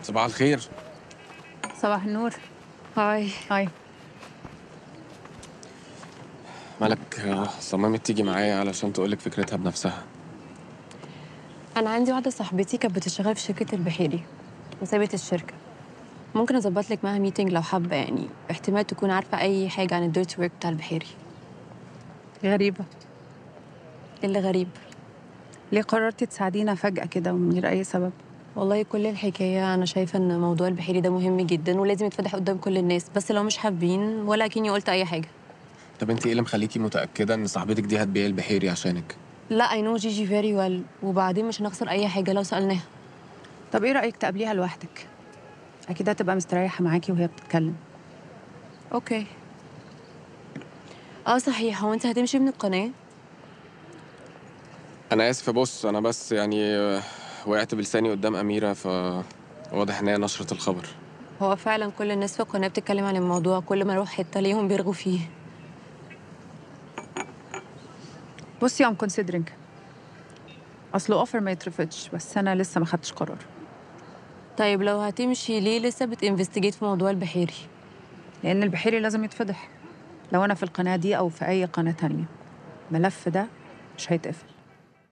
صباح الخير صباح النور هاي هاي مالك آه، صممت تيجي معايا علشان تقولك فكرتها بنفسها انا عندي واحده صاحبتي كانت بتشتغل في شركه البحيري وسابت الشركه ممكن اظبط لك معاها ميتنج لو حابه يعني احتمال تكون عارفه اي حاجه عن الديرت ورك بتاع البحيري غريبة إيه اللي غريب ليه قررتي تساعدينا فجأة كده ومن غير أي سبب؟ والله كل الحكايه انا شايفه ان موضوع البحيري ده مهم جدا ولازم يتفتح قدام كل الناس بس لو مش حابين ولا كني قلت اي حاجه طب انت ايه اللي مخليكي متأكدة ان صاحبتك دي هتبيع البحيري عشانك لا اي نو جيجي فيري ويل وبعدين مش هنخسر اي حاجه لو سالناها طب إيه رأيك تقابليها لوحدك؟ أكيد هتبقى مستريحة معاكي وهي بتتكلم اوكي اه صحيح هو انت هتمشي من القناه انا اسف يا بص انا بس يعني آه، وقعت بلساني قدام اميرة ف واضح ان هي نشرة الخبر هو فعلا كل الناس في القناه بتتكلم عن الموضوع كل ما اروح حته ليهم بيرغوا فيه بصي I'm considering أصله أوفر ما يترفضش بس أنا لسه ما خدتش قرار طيب لو هتمشي ليه لسه بتنفستيجيت في موضوع البحيري لأن البحيري لازم يتفضح لو أنا في القناة دي أو في أي قناة تانية الملف ده مش هيتقفل